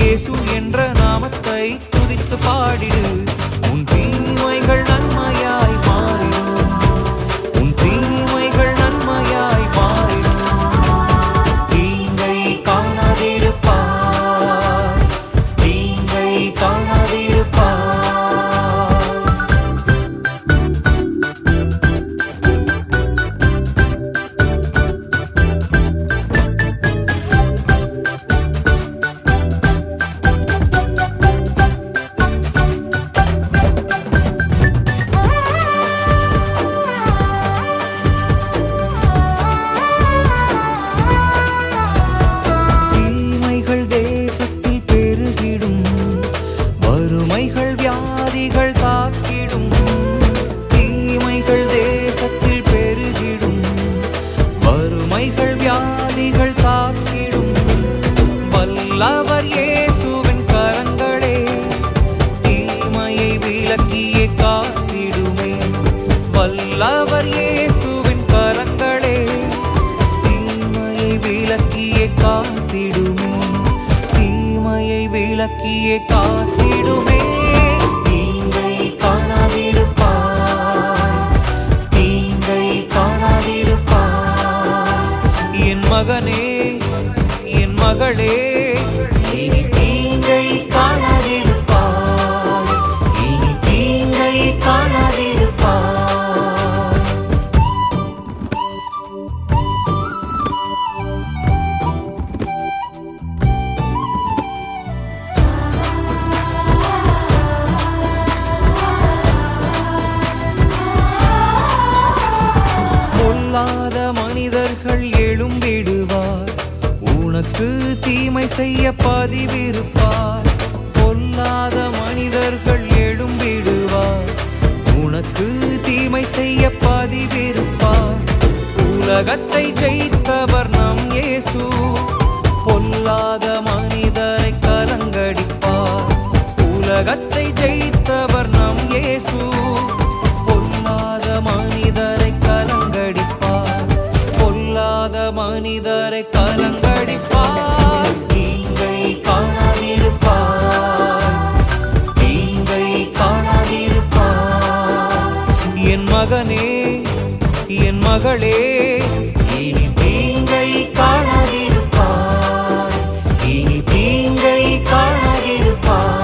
இயேசு என்ற நாமத்தை துதித்து பாடிடு உன் தீமைகள் நன்மையாய் மாறிடும் உன் தீமைகள் நன்மையாய் மாறிடும் தீங்கை காணாதிருப்பார் தீங்கை காணாதிருப்பார் தீமைகள் தேசத்தில் பெருகிடும் வறுமைகள் வியாதிகள் தாக்கிடும் தீமைகள் தேசத்தில் பெருகிடும் வறுமைகள் வியாதிகள் தாக்கிடும் வல்லவர் இயேசுவின் கரங்களே தீமையை விலக்கியே காத்திடுமே வல்லவர் இயேசுவின் கரங்களே தீமையை விலக்கியே காத்திடுமே தீமையை விலக்கியே காத்திடுமே தீங்கை காணாதிருப்பாய் தீங்கை காணாதிருப்பாய் என் மகனே என் மகளே இனி தீங்கை காணாதிருப்பாய் இனி தீங்கை காணாதிருப்பாய் பொல்லாத மனிதர்கள் எழும்பிடுவார் உனக்கு தீமை செய்ய பதிவிருப்பார் பொல்லாத மனிதர்கள் எழும்பிடுவார் உனக்கு தீமை செய்ய பதிவிருப்பார் உலகத்தை ஜெயித்தவர் நம் இயேசு பொல்லாத மனிதரை கலங்கடிப்பார் உலகத்தை ஜெயித்தவர் நம் இயேசு பொல்லாத மனிதரை கலங்கடிப்பார் பொல்லாத மனிதரை கலங்கடிப்பார் தீங்கை காணாதிருப்பார் தீங்கை காணாதிருப்பார் என் மகனே என் மகளே இனி தீங்கை காணாதிருப்பார் இனி தீங்கை காணாதிருப்பார்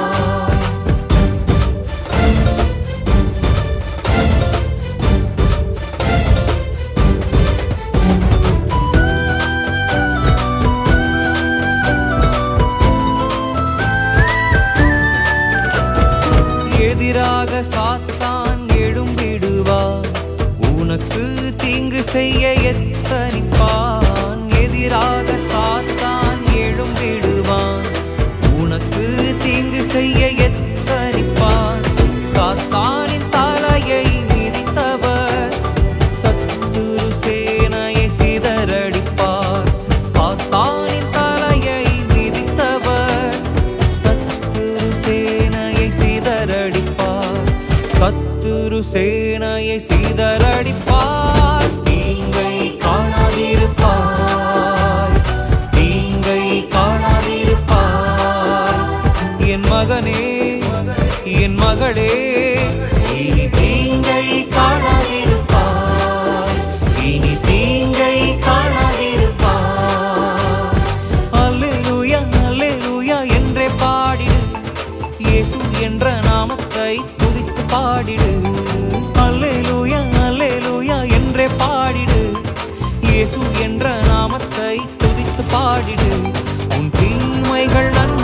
எதிராக சாத்தான் எழும்பிடுவான் உனக்கு தீங்கு செய்ய எத்தனிப்பான் எதிராக சாத்தான் எழும்பிடுவான் உனக்கு தீங்கு செய்ய எத்தனிப்பான் சாத்தானின் தலையை மிதித்தவர் சத்துரு சேனையை சிதறடிப்பார் சாத்தானின் தலையை மிதித்தவர் சத்துரு சேனையை சிதறடிப்பார் சத்துரு சேனையை சிதறடிப்பார் தீங்கை காணாதிருப்பார் தீங்கை காணாதிருப்பார் என் மகனே என் மகளே இனி தீங்கை காணாதிருப்பார் இனி தீங்கை காணாதிருப்பார் அல்லேலூயா அல்லேலூயா என்றே பாடிடு இயேசு என்ற நாமத்தை துதித்து பாடிடு அல்லேலூயா அல்லேலூயா என்றே பாடிடு இயேசு என்ற நாமத்தை துதித்து பாடிடு உன் தீமைகள் நன்மை